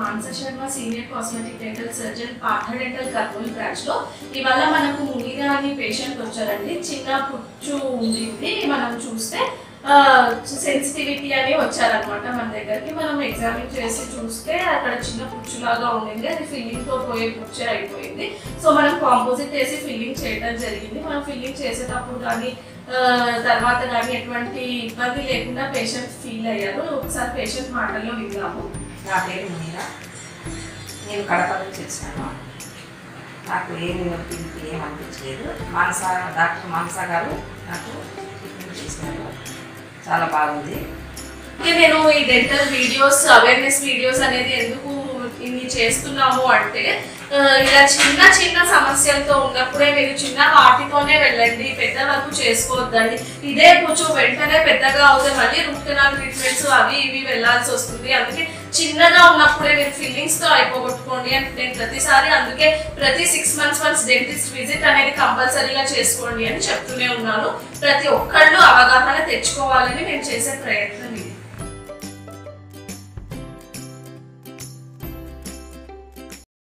మానస Sharma senior cosmetic dental surgeon Partha dental Kurnool branch లో ఇవాళ మనకు మునిరా అని పేషెంట్ వచ్చారండి చిన్న పుచ్చు ఉండింది మనం చూస్తే సెన్సిటివిటీ అని వచ్చారనమాట మన దగ్గరికి మనం ఎగ్జామిన్ చేసి చూస్తే అక్కడ చిన్న పుచ్చులాగా ఉండింది అది ఫిల్లింగ్ తో పోయే పుచ్చే అయిపోయింది సో మనం కాంపోజిట్ వేసి ఫిల్లింగ్ చేయడం జరిగింది మనం ఫిల్లింగ్ చేసేటప్పుడు కానీ ఆ, తర్వాత కానీ ఎటువంటి ఇబ్బంది లేకుండా పేషెంట్ ఫీల్ అయ్యారు ఒకసారి పేషెంట్ మాటల్లో విన్నాము నా పేరు మునీరా నేను కడప నుంచి వచ్చినాను నాకు ఏమి నొప్పి గిప్పి ఏం అనిపించలేదు మానస డాక్టర్ మానస గారు నాకు ట్రీట్మెంట్ చేసినారు చాలా బాగుంది ఇంకా నేను ఈ డెంటల్ వీడియోస్ అవేర్నెస్ వీడియోస్ అనేది ఎందుకు ఇన్ని చేస్తున్నాము అంటే ఆ, ఇలా చిన్న చిన్న సమస్యలతో ఉన్నప్పుడే మీరు చిన్న వాటితోనే వెళ్ళండి పెద్ద వరకు చేసుకోవద్దండి ఇదే కొంచెం వెంటనే పెద్దగా అవుతే మళ్ళీ రూట్ కెనాల్ ట్రీట్మెంట్స్ అవి ఇవి వెళ్ళాల్సి వస్తుంది అందుకే చిన్నగా ఉన్నప్పుడే మీరు ఫీలింగ్స్ తో అయిపోగొట్టుకోండి అని నేను ప్రతిసారి అందుకే ప్రతి six months once dentist visit అనేది కంపల్సరీగా చేసుకోండి అని చెప్తూనే ఉన్నాను ప్రతి ఒక్కళ్ళు అవగాహన తెచ్చుకోవాలని నేను చేసే ప్రయత్నం ఇది